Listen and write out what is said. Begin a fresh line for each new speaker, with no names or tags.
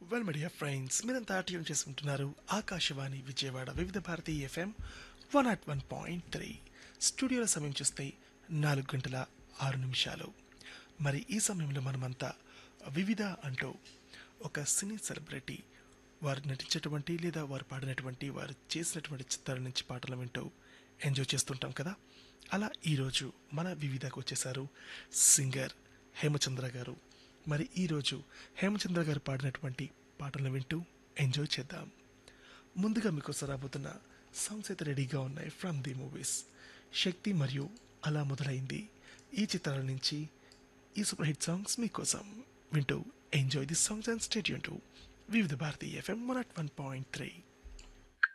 well media friends మీరంతా tune చేసుకుంటున్నారు Akashvani Vijayawada Vividh Bharati FM one at one point three స్టూడియోల సమయం చూస్తే నాలుగు గంటల ఆరు నిమిషాలు మరి ఈ సమయంలో మనమంతా వివిధ అంటూ ఒక సినీ సెలబ్రిటీ వారు నటించేటువంటి లేదా వారు పాడినటువంటి వారు చేసినటువంటి చిత్రాల నుంచి పాటలు వింటూ ఎంజాయ్ చేస్తుంటాం కదా అలా ఈరోజు మన వివిధకు వచ్చేసారు సింగర్ హేమచంద్ర గారు మరి ఈరోజు హేమచంద్ర గారు పాడినటువంటి పాటలను వింటూ ఎంజాయ్ చేద్దాం ముందుగా మీకోసం రాబోతున్న సాంగ్స్ అయితే రెడీగా ఉన్నాయి ఫ్రమ్ ది మూవీస్ శక్తి మరియు అలా మొదలైంది ఈ చిత్రాల నుంచి ఈ సూపర్ హిట్ సాంగ్స్ మీకోసం వింటూ enjoy the songs and stadium to Vividh Bharati FM one at one point three